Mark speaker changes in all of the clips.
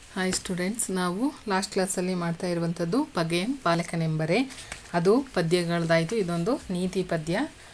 Speaker 1: hi students ನಾವು last ಕ್ಲಾಸಲ್ಲಿ ಮಾಡ್ತಾ ಇರುವಂಥದ್ದು ಪಗೆಯಂ ಪಾಲಕನೆಂಬರೆ ಅದು ಪದ್ಯಗಳದಾಯಿತು ಇದೊಂದು ನೀತಿ ಪದ್ಯ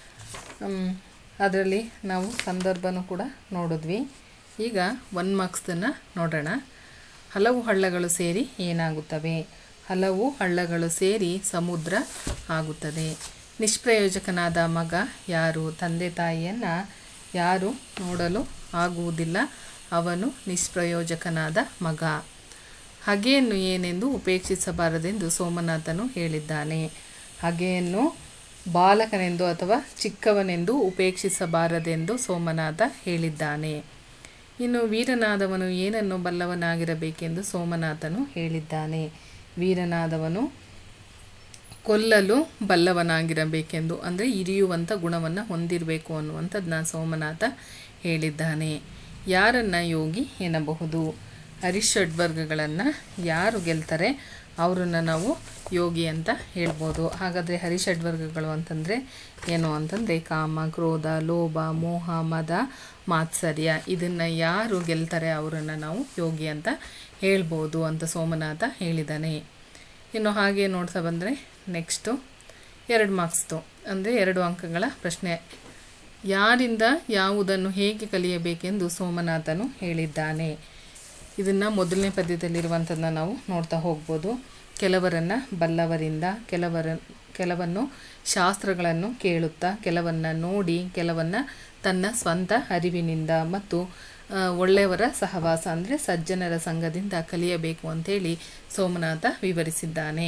Speaker 1: ಅದರಲ್ಲಿ ನಾವು ಸಂದರ್ಭನೂ ಕೂಡ ನೋಡಿದ್ವಿ ಈಗ ಒನ್ ಮಾರ್ಕ್ಸ್ದನ್ನು ನೋಡೋಣ ಹಲವು ಹಳ್ಳಗಳು ಸೇರಿ ಏನಾಗುತ್ತವೆ ಹಲವು ಹಳ್ಳಗಳು ಸೇರಿ ಸಮುದ್ರ ಆಗುತ್ತದೆ ನಿಷ್ಪ್ರಯೋಜಕನಾದ ಮಗ ಯಾರು ತಂದೆ ತಾಯಿಯನ್ನು ಯಾರು ನೋಡಲು ಆಗುವುದಿಲ್ಲ ಅವನು ನಿಷ್ಪ್ರಯೋಜಕನಾದ ಮಗ ಹಗೆಯನ್ನು ಏನೆಂದು ಉಪೇಕ್ಷಿಸಬಾರದೆಂದು ಸೋಮನಾಥನು ಹೇಳಿದ್ದಾನೆ ಹಗೆಯನ್ನು ಬಾಲಕನೆಂದು ಅಥವಾ ಚಿಕ್ಕವನೆಂದು ಉಪೇಕ್ಷಿಸಬಾರದೆಂದು ಸೋಮನಾಥ ಹೇಳಿದ್ದಾನೆ ಇನ್ನು ವೀರನಾದವನು ಏನನ್ನು ಬಲ್ಲವನಾಗಿರಬೇಕೆಂದು ಸೋಮನಾಥನು ಹೇಳಿದ್ದಾನೆ ವೀರನಾದವನು ಕೊಲ್ಲಲು ಬಲ್ಲವನಾಗಿರಬೇಕೆಂದು ಅಂದರೆ ಇರಿಯುವಂಥ ಗುಣವನ್ನು ಹೊಂದಿರಬೇಕು ಅನ್ನುವಂಥದ್ದನ್ನ ಸೋಮನಾಥ ಹೇಳಿದ್ದಾನೆ ಯಾರನ್ನು ಯೋಗಿ ಎನ್ನಬಹುದು ಹರಿಷಡ್ವರ್ಗಗಳನ್ನು ಯಾರು ಗೆಲ್ತಾರೆ ಅವರನ್ನು ನಾವು ಯೋಗಿ ಅಂತ ಹೇಳ್ಬೋದು ಹಾಗಾದರೆ ಹರಿಷಡ್ವರ್ಗಗಳು ಅಂತಂದರೆ ಏನು ಅಂತಂದರೆ ಕಾಮ ಕ್ರೋಧ ಲೋಭ ಮೋಹ ಮದ ಮಾತ್ಸರ್ಯ ಇದನ್ನು ಯಾರು ಗೆಲ್ತಾರೆ ಅವರನ್ನು ನಾವು ಯೋಗಿ ಅಂತ ಹೇಳ್ಬೋದು ಅಂತ ಸೋಮನಾಥ ಹೇಳಿದ್ದಾನೆ ಇನ್ನು ಹಾಗೆ ನೋಡ್ತಾ ಬಂದರೆ ನೆಕ್ಸ್ಟು ಎರಡು ಮಾರ್ಕ್ಸ್ದು ಅಂದರೆ ಎರಡು ಅಂಕಗಳ ಪ್ರಶ್ನೆ ಯಾರಿಂದ ಯಾವುದನ್ನು ಹೇಗೆ ಕಲಿಯಬೇಕೆಂದು ಸೋಮನಾಥನು ಹೇಳಿದ್ದಾನೆ ಇದನ್ನು ಮೊದಲನೇ ಪದ್ಯದಲ್ಲಿರುವಂಥದ್ದನ್ನ ನಾವು ನೋಡ್ತಾ ಹೋಗ್ಬೋದು ಕೆಲವರನ್ನು ಬಲ್ಲವರಿಂದ ಕೆಲವರ ಕೆಲವನ್ನು ಶಾಸ್ತ್ರಗಳನ್ನು ಕೇಳುತ್ತಾ ಕೆಲವನ್ನು ನೋಡಿ ಕೆಲವನ್ನು ತನ್ನ ಸ್ವಂತ ಅರಿವಿನಿಂದ ಮತ್ತು ಒಳ್ಳೆಯವರ ಸಹವಾಸ ಅಂದರೆ ಸಜ್ಜನರ ಸಂಘದಿಂದ ಕಲಿಯಬೇಕು ಅಂತೇಳಿ ಸೋಮನಾಥ ವಿವರಿಸಿದ್ದಾನೆ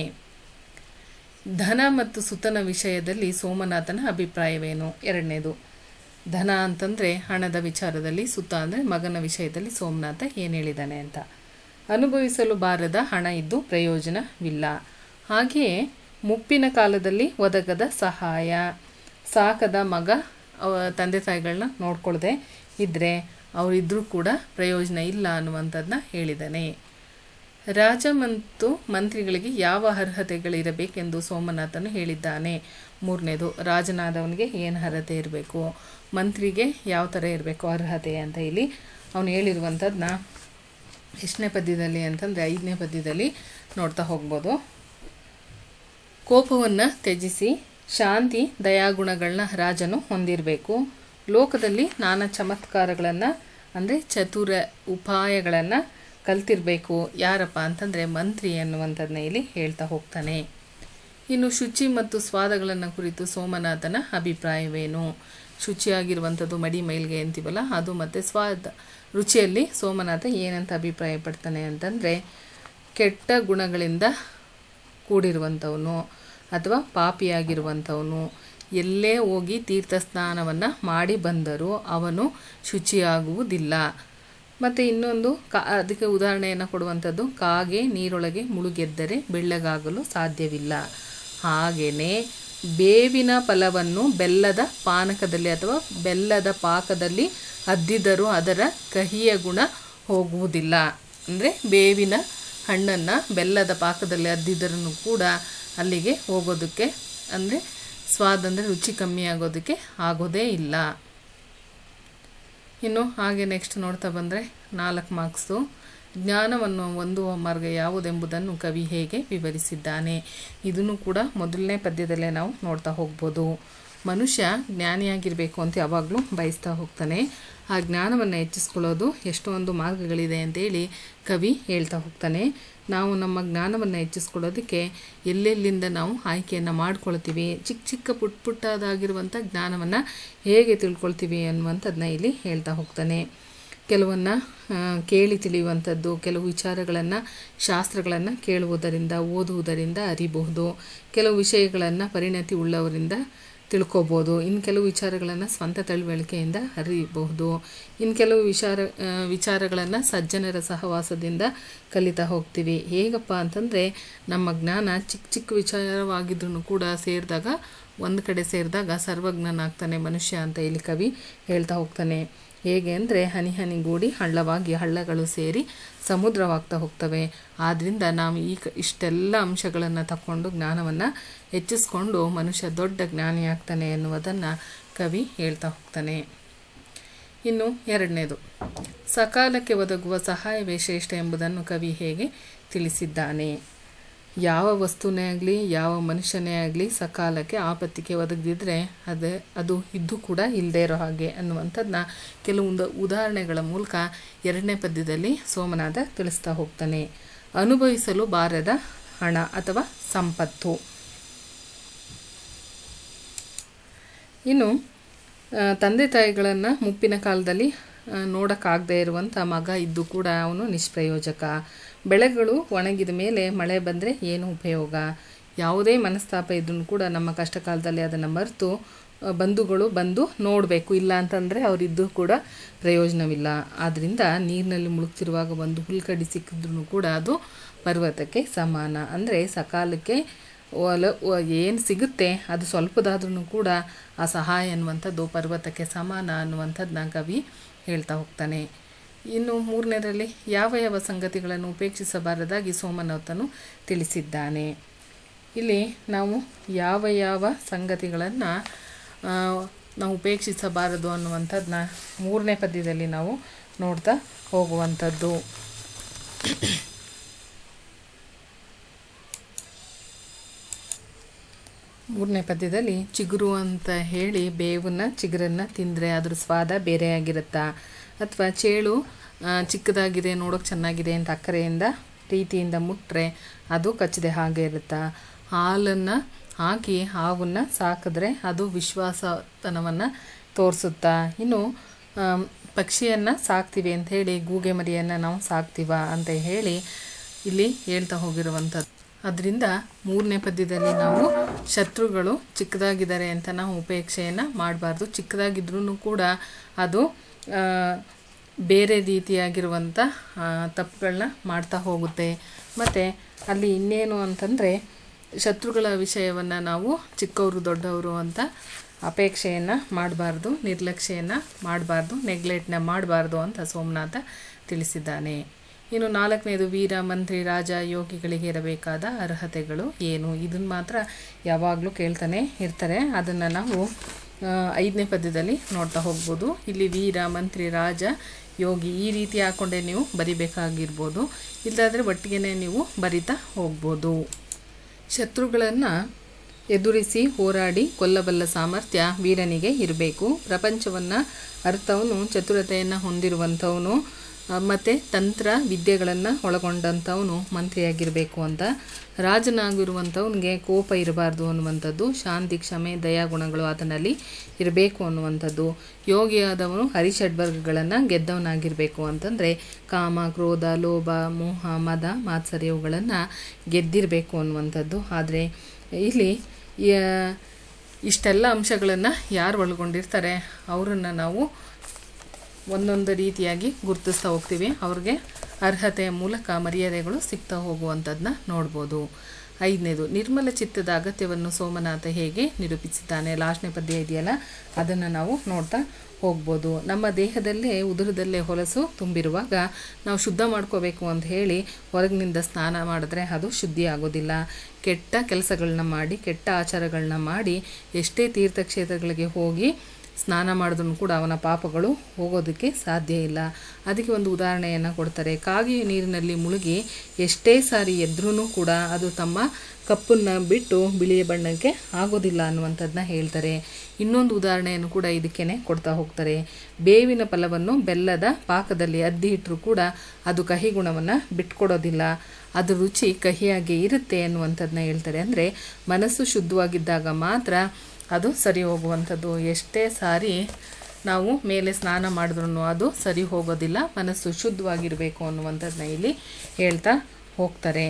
Speaker 1: ಧನ ಮತ್ತು ಸುತನ ವಿಷಯದಲ್ಲಿ ಸೋಮನಾಥನ ಅಭಿಪ್ರಾಯವೇನು ಎರಡನೇದು ಧನ ಅಂತಂದರೆ ಹಣದ ವಿಚಾರದಲ್ಲಿ ಸುತ್ತ ಅಂದರೆ ಮಗನ ವಿಷಯದಲ್ಲಿ ಸೋಮನಾಥ ಏನು ಹೇಳಿದ್ದಾನೆ ಅಂತ ಅನುಭವಿಸಲು ಬಾರದ ಹಣ ಇದ್ದು ಪ್ರಯೋಜನವಿಲ್ಲ ಹಾಗೆಯೇ ಮುಪ್ಪಿನ ಕಾಲದಲ್ಲಿ ಒದಗದ ಸಹಾಯ ಸಾಕದ ಮಗ ತಂದೆ ತಾಯಿಗಳನ್ನ ನೋಡ್ಕೊಳ್ದೆ ಇದ್ದರೆ ಅವರಿದ್ದರೂ ಕೂಡ ಪ್ರಯೋಜನ ಇಲ್ಲ ಅನ್ನುವಂಥದ್ದನ್ನ ಹೇಳಿದ್ದಾನೆ ರಾಜ ಮತ್ತು ಮಂತ್ರಿಗಳಿಗೆ ಯಾವ ಅರ್ಹತೆಗಳಿರಬೇಕೆಂದು ಸೋಮನಾಥನು ಹೇಳಿದ್ದಾನೆ ಮೂರನೇದು ರಾಜನಾದವನಿಗೆ ಏನು ಅರ್ಹತೆ ಇರಬೇಕು ಮಂತ್ರಿಗೆ ಯಾವ ಥರ ಇರಬೇಕು ಅರ್ಹತೆ ಅಂತ ಇಲ್ಲಿ ಅವನು ಹೇಳಿರುವಂಥದ್ದನ್ನ ಎಷ್ಟನೇ ಪದ್ಯದಲ್ಲಿ ಅಂತಂದರೆ ಐದನೇ ಪದ್ಯದಲ್ಲಿ ನೋಡ್ತಾ ಹೋಗ್ಬೋದು ಕೋಪವನ್ನು ತ್ಯಜಿಸಿ ಶಾಂತಿ ದಯಾಗುಣಗಳನ್ನ ರಾಜನು ಹೊಂದಿರಬೇಕು ಲೋಕದಲ್ಲಿ ನಾನಾ ಚಮತ್ಕಾರಗಳನ್ನು ಅಂದರೆ ಚತುರ ಉಪಾಯಗಳನ್ನು ಕಲ್ತಿರಬೇಕು ಯಾರಪ್ಪ ಅಂತಂದರೆ ಮಂತ್ರಿ ಅನ್ನುವಂಥದ್ದನ್ನ ಇಲ್ಲಿ ಹೇಳ್ತಾ ಹೋಗ್ತಾನೆ ಇನ್ನು ಶುಚಿ ಮತ್ತು ಸ್ವಾದಗಳನ್ನು ಕುರಿತು ಸೋಮನಾಥನ ಅಭಿಪ್ರಾಯವೇನು ಶುಚಿಯಾಗಿರುವಂಥದ್ದು ಮಡಿ ಮೈಲ್ಗೆ ಅಂತೀವಲ್ಲ ಅದು ಮತ್ತು ಸ್ವಾದ ರುಚಿಯಲ್ಲಿ ಸೋಮನಾಥ ಏನಂತ ಅಭಿಪ್ರಾಯ ಪಡ್ತಾನೆ ಅಂತಂದರೆ ಕೆಟ್ಟ ಗುಣಗಳಿಂದ ಕೂಡಿರುವಂಥವನು ಅಥವಾ ಪಾಪಿಯಾಗಿರುವಂಥವನು ಎಲ್ಲೇ ಹೋಗಿ ತೀರ್ಥ ಸ್ನಾನವನ್ನು ಮಾಡಿ ಬಂದರೂ ಅವನು ಶುಚಿಯಾಗುವುದಿಲ್ಲ ಮತ್ತು ಇನ್ನೊಂದು ಕಾ ಅದಕ್ಕೆ ಉದಾಹರಣೆಯನ್ನು ಕೊಡುವಂಥದ್ದು ಕಾಗೆ ನೀರೊಳಗೆ ಮುಳುಗೆದ್ದರೆ ಬೆಳ್ಳಗಾಗಲು ಸಾಧ್ಯವಿಲ್ಲ ಹಾಗೆಯೇ ಬೇವಿನ ಫಲವನ್ನು ಬೆಲ್ಲದ ಪಾನಕದಲ್ಲಿ ಅಥವಾ ಬೆಲ್ಲದ ಪಾಕದಲ್ಲಿ ಅದ್ದಿದರೂ ಅದರ ಕಹಿಯ ಗುಣ ಹೋಗುವುದಿಲ್ಲ ಅಂದರೆ ಬೇವಿನ ಹಣ್ಣನ್ನು ಬೆಲ್ಲದ ಪಾಕದಲ್ಲಿ ಅದ್ದಿದರೂ ಕೂಡ ಅಲ್ಲಿಗೆ ಹೋಗೋದಕ್ಕೆ ಅಂದರೆ ಸ್ವಾದ ಅಂದರೆ ರುಚಿ ಕಮ್ಮಿ ಆಗೋದಕ್ಕೆ ಆಗೋದೇ ಇಲ್ಲ ಇನ್ನು ಹಾಗೆ ನೆಕ್ಸ್ಟ್ ನೋಡ್ತಾ ಬಂದರೆ ನಾಲ್ಕು ಮಾರ್ಕ್ಸು ಜ್ಞಾನವನ್ನು ಹೊಂದುವ ಮಾರ್ಗ ಯಾವುದೆಂಬುದನ್ನು ಕವಿ ಹೇಗೆ ವಿವರಿಸಿದ್ದಾನೆ ಇದನ್ನು ಕೂಡ ಮೊದಲನೇ ಪದ್ಯದಲ್ಲೇ ನಾವು ನೋಡ್ತಾ ಹೋಗ್ಬೋದು ಮನುಷ್ಯ ಜ್ಞಾನಿಯಾಗಿರಬೇಕು ಅಂತ ಯಾವಾಗಲೂ ಬಯಸ್ತಾ ಹೋಗ್ತಾನೆ ಆ ಜ್ಞಾನವನ್ನು ಹೆಚ್ಚಿಸ್ಕೊಳ್ಳೋದು ಎಷ್ಟೊಂದು ಮಾರ್ಗಗಳಿದೆ ಅಂತೇಳಿ ಕವಿ ಹೇಳ್ತಾ ಹೋಗ್ತಾನೆ ನಾವು ನಮ್ಮ ಜ್ಞಾನವನ್ನು ಹೆಚ್ಚಿಸ್ಕೊಳ್ಳೋದಕ್ಕೆ ಎಲ್ಲೆಲ್ಲಿಂದ ನಾವು ಆಯ್ಕೆಯನ್ನು ಮಾಡ್ಕೊಳ್ತೀವಿ ಚಿಕ್ಕ ಚಿಕ್ಕ ಪುಟ್ಟ ಪುಟ್ಟದಾಗಿರುವಂಥ ಜ್ಞಾನವನ್ನು ಹೇಗೆ ತಿಳ್ಕೊಳ್ತೀವಿ ಅನ್ನುವಂಥದ್ದನ್ನ ಇಲ್ಲಿ ಹೇಳ್ತಾ ಹೋಗ್ತಾನೆ ಕೆಲವನ್ನು ಕೇಳಿ ತಿಳಿಯುವಂಥದ್ದು ಕೆಲವು ವಿಚಾರಗಳನ್ನು ಶಾಸ್ತ್ರಗಳನ್ನು ಕೇಳುವುದರಿಂದ ಓದುವುದರಿಂದ ಅರಿಬಹುದು ಕೆಲವು ವಿಷಯಗಳನ್ನು ಪರಿಣತಿ ಉಳ್ಳವರಿಂದ ತಿಳ್ಕೊಬೋದು ಇನ್ನು ಕೆಲವು ವಿಚಾರಗಳನ್ನು ಸ್ವಂತ ತಿಳುವಳಿಕೆಯಿಂದ ಅರಿಯಬಹುದು ಇನ್ನು ಕೆಲವು ವಿಚಾರ ವಿಚಾರಗಳನ್ನು ಸಜ್ಜನರ ಸಹವಾಸದಿಂದ ಕಲಿತಾ ಹೋಗ್ತೀವಿ ಹೇಗಪ್ಪ ಅಂತಂದರೆ ನಮ್ಮ ಜ್ಞಾನ ಚಿಕ್ಕ ಚಿಕ್ಕ ವಿಚಾರವಾಗಿದ್ರೂ ಕೂಡ ಸೇರಿದಾಗ ಒಂದು ಕಡೆ ಸೇರಿದಾಗ ಸರ್ವಜ್ಞನಾಗ್ತಾನೆ ಮನುಷ್ಯ ಅಂತ ಇಲ್ಲಿ ಕವಿ ಹೇಳ್ತಾ ಹೋಗ್ತಾನೆ ಹೇಗೆ ಅಂದರೆ ಹನಿ ಹನಿಗೂಡಿ ಹಳ್ಳವಾಗಿ ಹಳ್ಳಗಳು ಸೇರಿ ಸಮುದ್ರವಾಗ್ತಾ ಹೋಗ್ತವೆ ಆದ್ದರಿಂದ ನಾವು ಈ ಕ ಇಷ್ಟೆಲ್ಲ ಅಂಶಗಳನ್ನು ತಕ್ಕೊಂಡು ಜ್ಞಾನವನ್ನು ಹೆಚ್ಚಿಸ್ಕೊಂಡು ಮನುಷ್ಯ ದೊಡ್ಡ ಜ್ಞಾನಿ ಆಗ್ತಾನೆ ಎನ್ನುವುದನ್ನು ಕವಿ ಹೇಳ್ತಾ ಹೋಗ್ತಾನೆ ಇನ್ನು ಎರಡನೇದು ಸಕಾಲಕ್ಕೆ ಒದಗುವ ಸಹಾಯವೇ ಶ್ರೇಷ್ಠ ಎಂಬುದನ್ನು ಕವಿ ಹೇಗೆ ತಿಳಿಸಿದ್ದಾನೆ ಯಾವ ವಸ್ತುನೇ ಆಗಲಿ ಯಾವ ಮನುಷ್ಯನೇ ಆಗಲಿ ಸಕಾಲಕ್ಕೆ ಆಪತ್ತಿಗೆ ಒದಗದಿದ್ರೆ ಅದೇ ಅದು ಇದ್ದು ಕೂಡ ಇಲ್ಲದೇ ಇರೋ ಹಾಗೆ ಅನ್ನುವಂಥದ್ದನ್ನ ಕೆಲವೊಂದು ಉದಾಹರಣೆಗಳ ಮೂಲಕ ಎರಡನೇ ಪದ್ಯದಲ್ಲಿ ಸೋಮನಾಥ ತಿಳಿಸ್ತಾ ಹೋಗ್ತಾನೆ ಅನುಭವಿಸಲು ಬಾರದ ಹಣ ಅಥವಾ ಸಂಪತ್ತು ಇನ್ನು ಆ, ತಂದೆ ತಾಯಿಗಳನ್ನು ಮುಪ್ಪಿನ ಕಾಲದಲ್ಲಿ ಆ, ನೋಡೋಕ್ಕಾಗದೇ ಇರುವಂಥ ಮಗ ಇದ್ದು ಕೂಡ ಅವನು ನಿಷ್ಪ್ರಯೋಜಕ ಬೆಳೆಗಳು ಒಣಗಿದ ಮೇಲೆ ಮಳೆ ಬಂದರೆ ಏನು ಉಪಯೋಗ ಯಾವುದೇ ಮನಸ್ತಾಪ ಇದ್ರೂ ಕೂಡ ನಮ್ಮ ಕಷ್ಟ ಕಾಲದಲ್ಲಿ ಅದನ್ನು ಮರೆತು ಆ, ಬಂಧುಗಳು ಬಂದು ನೋಡಬೇಕು ಇಲ್ಲ ಅಂತಂದರೆ ಅವರಿದ್ದು ಕೂಡ ಪ್ರಯೋಜನವಿಲ್ಲ ಆದ್ದರಿಂದ ನೀರಿನಲ್ಲಿ ಮುಳುಗ್ತಿರುವಾಗ ಒಂದು ಹುಲ್ಕಡಿ ಸಿಕ್ಕಿದ್ರೂ ಕೂಡ ಅದು ಪರ್ವತಕ್ಕೆ ಸಮಾನ ಅಂದರೆ ಸಕಾಲಕ್ಕೆ ಒಲ ಏನು ಸಿಗುತ್ತೆ ಅದು ಸ್ವಲ್ಪದಾದ್ರೂ ಕೂಡ ಆ ಸಹಾಯ ಅನ್ನುವಂಥದ್ದು ಪರ್ವತಕ್ಕೆ ಸಮಾನ ಅನ್ನುವಂಥದ್ದನ್ನ ಕವಿ ಹೇಳ್ತಾ ಹೋಗ್ತಾನೆ ಇನ್ನು ಮೂರನೇದರಲ್ಲಿ ಯಾವ ಯಾವ ಸಂಗತಿಗಳನ್ನು ಉಪೇಕ್ಷಿಸಬಾರದಾಗಿ ಸೋಮನಾಥನು ತಿಳಿಸಿದ್ದಾನೆ ಇಲ್ಲಿ ನಾವು ಯಾವ ಯಾವ ಸಂಗತಿಗಳನ್ನು ನಾವು ಉಪೇಕ್ಷಿಸಬಾರದು ಅನ್ನುವಂಥದ್ದನ್ನ ಮೂರನೇ ಪದ್ಯದಲ್ಲಿ ನಾವು ನೋಡ್ತಾ ಹೋಗುವಂಥದ್ದು ಮೂರನೇ ಪದ್ಯದಲ್ಲಿ ಚಿಗುರು ಅಂತ ಹೇಳಿ ಬೇವನ್ನ ಚಿಗುರನ್ನು ತಿಂದರೆ ಅದ್ರ ಸ್ವಾದ ಬೇರೆಯಾಗಿರುತ್ತಾ ಅಥವಾ ಚೇಳು ಆ, ಚಿಕ್ಕದಾಗಿದೆ ನೋಡೋಕೆ ಚೆನ್ನಾಗಿದೆ ಅಂತ ಅಕ್ಕರೆಯಿಂದ ಪ್ರೀತಿಯಿಂದ ಮುಟ್ಟರೆ ಅದು ಕಚ್ಚದೆ ಹಾಗೆ ಇರುತ್ತಾ ಹಾಲನ್ನು ಹಾಕಿ ಹಾವನ್ನು ಸಾಕಿದ್ರೆ ಅದು ವಿಶ್ವಾಸತನವನ್ನು ತೋರಿಸುತ್ತಾ ಇನ್ನು ಆಮ್, ಪಕ್ಷಿಯನ್ನು ಸಾಕ್ತೀವಿ ಅಂತ ಹೇಳಿ ಗೂಗೆ ಮರಿಯನ್ನು ನಾವು ಸಾಕ್ತೀವ ಅಂತ ಹೇಳಿ ಇಲ್ಲಿ ಹೇಳ್ತಾ ಹೋಗಿರುವಂಥದ್ದು ಅದರಿಂದ ಮೂರನೇ ಪದ್ಯದಲ್ಲಿ ನಾವು ಶತ್ರುಗಳು ಚಿಕ್ಕದಾಗಿದ್ದಾರೆ ಅಂತ ನಾವು ಉಪೇಕ್ಷೆಯನ್ನು ಮಾಡಬಾರ್ದು ಚಿಕ್ಕದಾಗಿದ್ರೂ ಕೂಡ ಅದು ಆ, ಬೇರೆ ರೀತಿಯಾಗಿರುವಂಥ ತಪ್ಪುಗಳನ್ನ ಮಾಡ್ತಾ ಹೋಗುತ್ತೆ ಮತ್ತು ಅಲ್ಲಿ ಇನ್ನೇನು ಅಂತಂದರೆ ಶತ್ರುಗಳ ವಿಷಯವನ್ನು ನಾವು ಚಿಕ್ಕವರು ದೊಡ್ಡವರು ಅಂತ ಅಪೇಕ್ಷೆಯನ್ನು ಮಾಡಬಾರ್ದು ನಿರ್ಲಕ್ಷ್ಯೆಯನ್ನು ಮಾಡಬಾರ್ದು ನೆಗ್ಲೆಕ್ಟ್ನ ಮಾಡಬಾರ್ದು ಅಂತ ಸೋಮನಾಥ ತಿಳಿಸಿದ್ದಾನೆ ಇನ್ನು ನಾಲ್ಕನೇದು ವೀರ ಮಂತ್ರಿ ರಾಜ ಯೋಗಿಗಳಿಗೆ ಇರಬೇಕಾದ ಅರ್ಹತೆಗಳು ಏನು ಇದನ್ನು ಮಾತ್ರ ಯಾವಾಗಲೂ ಕೇಳ್ತಾನೆ ಇರ್ತಾರೆ ಅದನ್ನು ನಾವು ಆ, ಐದನೇ ಪದ್ಯದಲ್ಲಿ ನೋಡ್ತಾ ಹೋಗ್ಬೋದು ಇಲ್ಲಿ ವೀರ ಮಂತ್ರಿ ರಾಜ ಯೋಗಿ ಈ ರೀತಿ ಹಾಕ್ಕೊಂಡೇ ನೀವು ಬರಿಬೇಕಾಗಿರ್ಬೋದು ಇಲ್ಲಾದರೆ ಒಟ್ಟಿಗೆ ನೀವು ಬರಿತಾ ಹೋಗ್ಬೋದು ಶತ್ರುಗಳನ್ನು ಎದುರಿಸಿ ಹೋರಾಡಿ ಕೊಲ್ಲಬಲ್ಲ ಸಾಮರ್ಥ್ಯ ವೀರನಿಗೆ ಇರಬೇಕು ಪ್ರಪಂಚವನ್ನು ಅರ್ಥವನು ಚತುರತೆಯನ್ನು ಹೊಂದಿರುವಂಥವನು ಮತ್ತು ತಂತ್ರ ವಿದ್ಯೆಗಳನ್ನು ಒಳಗೊಂಡಂಥವನು ಮಂತ್ರಿಯಾಗಿರಬೇಕು ಅಂತ ರಾಜನಾಗಿರುವಂಥವನಿಗೆ ಕೋಪ ಇರಬಾರ್ದು ಅನ್ನುವಂಥದ್ದು ಶಾಂತಿ ಕ್ಷಮೆ ದಯಾಗುಣಗಳು ಆತನಲ್ಲಿ ಇರಬೇಕು ಅನ್ನುವಂಥದ್ದು ಯೋಗಿಯಾದವನು ಹರಿಷಡ್ವರ್ಗಗಳನ್ನು ಗೆದ್ದವನಾಗಿರಬೇಕು ಅಂತಂದರೆ ಕಾಮ ಕ್ರೋಧ ಲೋಭ ಮೋಹ ಮದ ಮಾತ್ಸರ್ಯವುಗಳನ್ನು ಗೆದ್ದಿರಬೇಕು ಅನ್ನುವಂಥದ್ದು ಆದರೆ ಇಲ್ಲಿ ಯ- ಇಷ್ಟೆಲ್ಲ ಅಂಶಗಳನ್ನು ಯಾರು ಒಳಗೊಂಡಿರ್ತಾರೆ ಅವರನ್ನು ನಾವು ಒಂದೊಂದು ರೀತಿಯಾಗಿ ಗುರುತಿಸ್ತಾ ಹೋಗ್ತೀವಿ ಅವ್ರಿಗೆ ಅರ್ಹತೆಯ ಮೂಲಕ ಮರ್ಯಾದೆಗಳು ಸಿಗ್ತಾ ಹೋಗುವಂಥದ್ದನ್ನ ನೋಡ್ಬೋದು ಐದನೇದು ನಿರ್ಮಲ ಚಿತ್ತದ ಅಗತ್ಯವನ್ನು ಸೋಮನಾಥ ಹೇಗೆ ನಿರೂಪಿಸಿದ್ದಾನೆ ಲಾಸ್ಟ್ನೇ ಪದ್ಯ ಇದೆಯಲ್ಲ ಅದನ್ನು ನಾವು ನೋಡ್ತಾ ಹೋಗ್ಬೋದು ನಮ್ಮ ದೇಹದಲ್ಲೇ ಉದರದಲ್ಲೇ ಹೊಲಸು ತುಂಬಿರುವಾಗ ನಾವು ಶುದ್ಧ ಮಾಡ್ಕೋಬೇಕು ಅಂತ ಹೇಳಿ ಹೊರಗಿನಿಂದ ಸ್ನಾನ ಮಾಡಿದ್ರೆ ಅದು ಶುದ್ಧಿ ಆಗೋದಿಲ್ಲ ಕೆಟ್ಟ ಕೆಲಸಗಳನ್ನ ಮಾಡಿ ಕೆಟ್ಟ ಆಚಾರಗಳನ್ನ ಮಾಡಿ ಎಷ್ಟೇ ತೀರ್ಥಕ್ಷೇತ್ರಗಳಿಗೆ ಹೋಗಿ ಸ್ನಾನ ಮಾಡಿದ್ರು ಕೂಡ ಅವನ ಪಾಪಗಳು ಹೋಗೋದಕ್ಕೆ ಸಾಧ್ಯ ಇಲ್ಲ ಅದಕ್ಕೆ ಒಂದು ಉದಾಹರಣೆಯನ್ನು ಕೊಡ್ತಾರೆ ಕಾಗೆಯ ನೀರಿನಲ್ಲಿ ಮುಳುಗಿ ಎಷ್ಟೇ ಸಾರಿ ಎದ್ರೂ ಕೂಡ ಅದು ತಮ್ಮ ಕಪ್ಪನ್ನು ಬಿಟ್ಟು ಬಿಳಿಯ ಬಣ್ಣಕ್ಕೆ ಆಗೋದಿಲ್ಲ ಅನ್ನುವಂಥದ್ದನ್ನ ಹೇಳ್ತಾರೆ ಇನ್ನೊಂದು ಉದಾಹರಣೆಯನ್ನು ಕೂಡ ಇದಕ್ಕೇನೆ ಕೊಡ್ತಾ ಹೋಗ್ತಾರೆ ಬೇವಿನ ಫಲವನ್ನು ಬೆಲ್ಲದ ಪಾಕದಲ್ಲಿ ಅದ್ದಿ ಇಟ್ಟರೂ ಕೂಡ ಅದು ಕಹಿ ಗುಣವನ್ನು ಬಿಟ್ಕೊಡೋದಿಲ್ಲ ಅದು ರುಚಿ ಕಹಿಯಾಗಿ ಇರುತ್ತೆ ಅನ್ನುವಂಥದ್ದನ್ನ ಹೇಳ್ತಾರೆ ಅಂದರೆ ಮನಸ್ಸು ಶುದ್ಧವಾಗಿದ್ದಾಗ ಮಾತ್ರ ಅದು ಸರಿ ಹೋಗುವಂಥದ್ದು ಎಷ್ಟೇ ಸಾರಿ ನಾವು ಮೇಲೆ ಸ್ನಾನ ಮಾಡಿದ್ರೂ ಅದು ಸರಿ ಹೋಗೋದಿಲ್ಲ ಮನಸ್ಸು ಶುದ್ಧವಾಗಿರಬೇಕು ಅನ್ನುವಂಥದ್ದನ್ನ ಇಲ್ಲಿ ಹೇಳ್ತಾ ಹೋಗ್ತಾರೆ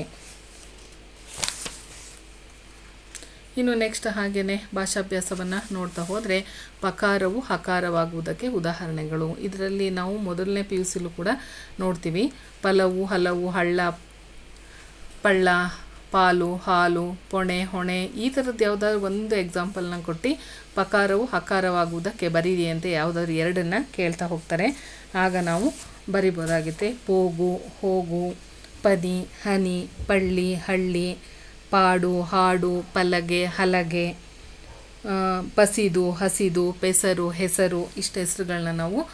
Speaker 1: ಇನ್ನು ನೆಕ್ಸ್ಟ್ ಹಾಗೆಯೇ ಭಾಷಾಭ್ಯಾಸವನ್ನು ನೋಡ್ತಾ ಹೋದರೆ ಪಕಾರವು ಹಕಾರವಾಗುವುದಕ್ಕೆ ಉದಾಹರಣೆಗಳು ಇದರಲ್ಲಿ ನಾವು ಮೊದಲನೇ ಪಿ ಯು ಸಿಲೂ ಕೂಡ ನೋಡ್ತೀವಿ ಪಲವು ಹಲವು ಹಳ್ಳ ಪಳ್ಳ ಪಾಲು ಹಾಲು ಪೊಣೆ ಹೊಣೆ ಈ ಥರದ್ದು ಯಾವುದಾದ್ರು ಒಂದು ಎಕ್ಸಾಂಪಲ್ನ ಕೊಟ್ಟು ಪಕಾರವು ಹಕಾರವಾಗುವುದಕ್ಕೆ ಬರೀರಿ ಅಂತ ಯಾವುದಾದ್ರು ಎರಡನ್ನ ಕೇಳ್ತಾ ಹೋಗ್ತಾರೆ ಆಗ ನಾವು ಬರಿಬೋದಾಗುತ್ತೆ ಪೋಗು ಹೋಗು ಪದಿ ಹನಿ ಪಳ್ಳಿ ಹಳ್ಳಿ ಪಾಡು ಹಾಡು ಪಲಗೆ ಹಲಗೆ ಆ, ಪಸಿದು ಹಸಿದು ಪೆಸರು ಹೆಸರು ಇಷ್ಟು ಹೆಸರುಗಳನ್ನ ನಾವು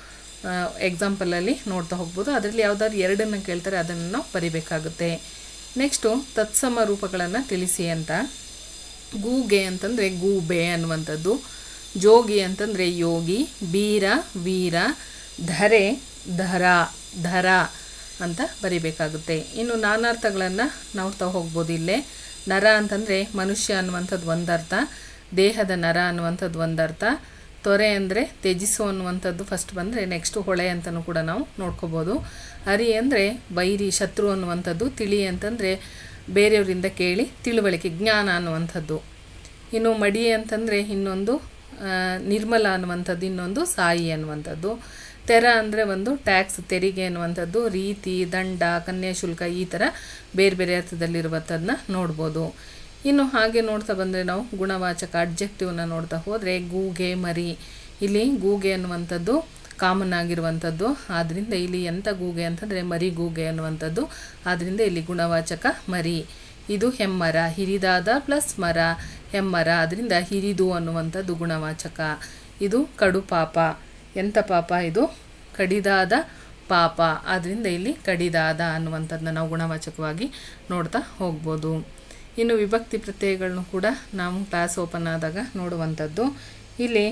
Speaker 1: ಎಕ್ಸಾಂಪಲಲ್ಲಿ ನೋಡ್ತಾ ಹೋಗ್ಬೋದು ಅದರಲ್ಲಿ ಯಾವುದಾದ್ರು ಎರಡನ್ನು ಕೇಳ್ತಾರೆ ಅದನ್ನು ನಾವು ಬರಿಬೇಕಾಗುತ್ತೆ ನೆಕ್ಸ್ಟು ತತ್ಸಮ ರೂಪಗಳನ್ನು ತಿಳಿಸಿ ಅಂತ ಗೂಗೆ ಅಂತಂದರೆ ಗೂಬೆ ಅನ್ನುವಂಥದ್ದು ಜೋಗಿ ಅಂತಂದರೆ ಯೋಗಿ ಬೀರ ವೀರ ಧರೆ ಧರ ಧರ ಅಂತ ಬರಿಬೇಕಾಗುತ್ತೆ ಇನ್ನು ನಾನಾರ್ಥಗಳನ್ನು ನೋಡ್ತಾ ಹೋಗ್ಬೋದು ಇಲ್ಲೇ ನರ ಅಂತಂದರೆ ಮನುಷ್ಯ ಅನ್ನುವಂಥದ್ದು ಒಂದರ್ಥ ದೇಹದ ನರ ಅನ್ನುವಂಥದ್ದು ಒಂದರ್ಥ ತೊರೆ ಅಂದರೆ ತ್ಯಜಿಸು ಅನ್ನುವಂಥದ್ದು ಫಸ್ಟ್ ಬಂದರೆ ನೆಕ್ಸ್ಟು ಹೊಳೆ ಅಂತಲೂ ಕೂಡ ನಾವು ನೋಡ್ಕೋಬೋದು ಅರಿ ಅಂದರೆ ಬೈರಿ ಶತ್ರು ಅನ್ನುವಂಥದ್ದು ತಿಳಿ ಅಂತಂದರೆ ಬೇರೆಯವರಿಂದ ಕೇಳಿ ತಿಳುವಳಿಕೆ ಜ್ಞಾನ ಅನ್ನುವಂಥದ್ದು ಇನ್ನು ಮಡಿ ಅಂತಂದರೆ ಇನ್ನೊಂದು ನಿರ್ಮಲ ಅನ್ನುವಂಥದ್ದು ಇನ್ನೊಂದು ಸಾಯಿ ಅನ್ನುವಂಥದ್ದು ತೆರ ಅಂದರೆ ಒಂದು ಟ್ಯಾಕ್ಸ್ ತೆರಿಗೆ ಅನ್ನುವಂಥದ್ದು ರೀತಿ ದಂಡ ಕನ್ಯಾಶುಲ್ಕ ಈ ಥರ ಬೇರೆ ಬೇರೆ ಅರ್ಥದಲ್ಲಿರುವಂಥದ್ದನ್ನ ನೋಡ್ಬೋದು ಇನ್ನು ಹಾಗೆ ನೋಡ್ತಾ ಬಂದರೆ ನಾವು ಗುಣವಾಚಕ ಅಡ್ಜೆಕ್ಟಿವ್ನ ನೋಡ್ತಾ ಹೋದರೆ ಗೂಗೆ ಮರಿ ಇಲ್ಲಿ ಗೂಗೆ ಅನ್ನುವಂಥದ್ದು ಕಾಮನ್ ಆಗಿರುವಂಥದ್ದು ಆದ್ದರಿಂದ ಇಲ್ಲಿ ಎಂಥ ಗೂಗೆ ಅಂತಂದರೆ ಮರಿ ಗೂಗೆ ಅನ್ನುವಂಥದ್ದು ಆದ್ದರಿಂದ ಇಲ್ಲಿ ಗುಣವಾಚಕ ಮರಿ ಇದು ಹೆಮ್ಮರ ಹಿರಿದಾದ ಪ್ಲಸ್ ಮರ ಹೆಮ್ಮರ ಅದರಿಂದ ಹಿರಿದು ಅನ್ನುವಂಥದ್ದು ಗುಣವಾಚಕ ಇದು ಕಡು ಪಾಪ ಎಂಥ ಪಾಪ ಇದು ಕಡಿದಾದ ಪಾಪ ಆದ್ದರಿಂದ ಇಲ್ಲಿ ಕಡಿದಾದ ಅನ್ನುವಂಥದ್ದನ್ನ ನಾವು ಗುಣವಾಚಕವಾಗಿ ನೋಡ್ತಾ ಹೋಗ್ಬೋದು ಇನ್ನು ವಿಭಕ್ತಿ ಪ್ರತ್ಯಯಗಳನ್ನು ಕೂಡ ನಾವು ಕ್ಲಾಸ್ ಓಪನ್ ಆದಾಗ ನೋಡುವಂಥದ್ದು ಇಲ್ಲಿ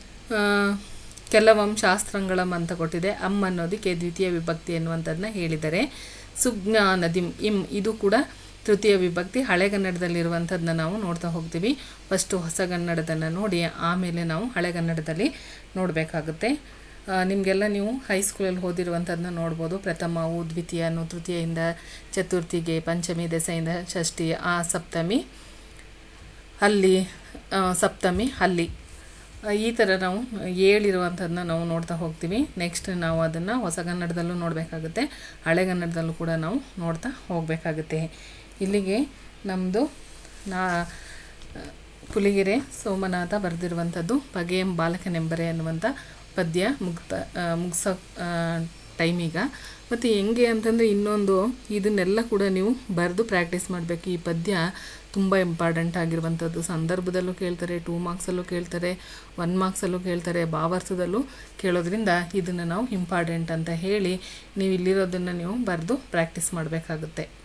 Speaker 1: ಕೆಲವಂ ಶಾಸ್ತ್ರಂಗಳಂ ಅಂತ ಕೊಟ್ಟಿದೆ ಅಮ್ ಅನ್ನೋದಕ್ಕೆ ದ್ವಿತೀಯ ವಿಭಕ್ತಿ ಎನ್ನುವಂಥದ್ದನ್ನ ಹೇಳಿದರೆ ಸುಜ್ಞಾನದಿಂ ಇಂ ಇದು ಕೂಡ ತೃತೀಯ ವಿಭಕ್ತಿ ಹಳೆಗನ್ನಡದಲ್ಲಿರುವಂಥದ್ದನ್ನ ನಾವು ನೋಡ್ತಾ ಹೋಗ್ತೀವಿ ಫಸ್ಟು ಹೊಸಗನ್ನಡದನ್ನು ನೋಡಿ ಆಮೇಲೆ ನಾವು ಹಳೆಗನ್ನಡದಲ್ಲಿ ನೋಡಬೇಕಾಗುತ್ತೆ ನಿಮಗೆಲ್ಲ ನೀವು ಹೈಸ್ಕೂಲಲ್ಲಿ ಓದಿರುವಂಥದ್ದನ್ನ ನೋಡ್ಬೋದು ಪ್ರಥಮವು ದ್ವಿತೀಯನು ತೃತೀಯದಿಂದ ಚತುರ್ಥಿಗೆ ಪಂಚಮಿ ದೆಸೆಯಿಂದ ಷಷ್ಠಿ ಆ ಸಪ್ತಮಿ ಅಲ್ಲಿ ಸಪ್ತಮಿ ಅಲ್ಲಿ ಈ ಥರ ನಾವು ಹೇಳಿರುವಂಥದ್ದನ್ನ ನಾವು ನೋಡ್ತಾ ಹೋಗ್ತೀವಿ ನೆಕ್ಸ್ಟ್ ನಾವು ಅದನ್ನು ಹೊಸಗನ್ನಡದಲ್ಲೂ ನೋಡಬೇಕಾಗುತ್ತೆ ಹಳೆಗನ್ನಡದಲ್ಲೂ ಕೂಡ ನಾವು ನೋಡ್ತಾ ಹೋಗಬೇಕಾಗುತ್ತೆ ಇಲ್ಲಿಗೆ ನಮ್ಮದು ನಾ ಪುಲಿಗೆರೆ ಸೋಮನಾಥ ಬರೆದಿರುವಂಥದ್ದು ಬಗೆಯಂ ಬಾಲಕನೆಂಬರೆ ಅನ್ನುವಂಥ ಪದ್ಯ ಮುಗ್ತ ಮುಗಿಸೋ ಟೈಮೀಗ ಮತ್ತು ಹೆಂಗೆ ಅಂತಂದರೆ ಇನ್ನೊಂದು ಇದನ್ನೆಲ್ಲ ಕೂಡ ನೀವು ಬರೆದು ಪ್ರಾಕ್ಟೀಸ್ ಮಾಡಬೇಕು ಈ ಪದ್ಯ ತುಂಬ ಇಂಪಾರ್ಟೆಂಟ್ ಆಗಿರುವಂಥದ್ದು ಸಂದರ್ಭದಲ್ಲೂ ಕೇಳ್ತಾರೆ ಟೂ ಮಾರ್ಕ್ಸಲ್ಲೂ ಕೇಳ್ತಾರೆ ಒನ್ ಮಾರ್ಕ್ಸಲ್ಲೂ ಕೇಳ್ತಾರೆ ಭಾವಾರ್ಥದಲ್ಲೂ ಕೇಳೋದ್ರಿಂದ ಇದನ್ನು ನಾವು ಇಂಪಾರ್ಟೆಂಟ್ ಅಂತ ಹೇಳಿ ನೀವು ಇಲ್ಲಿರೋದನ್ನು ನೀವು ಬರೆದು ಪ್ರಾಕ್ಟೀಸ್ ಮಾಡಬೇಕಾಗುತ್ತೆ